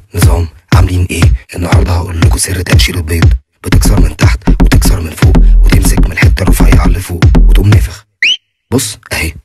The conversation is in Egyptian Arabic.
نظام عاملين ايه النهارده هقول لكم سر تقشير البيض بتكسر من تحت وتكسر من فوق وتمسك من الحته الرفيعه اللي فوق وتقوم نافخ بص اهي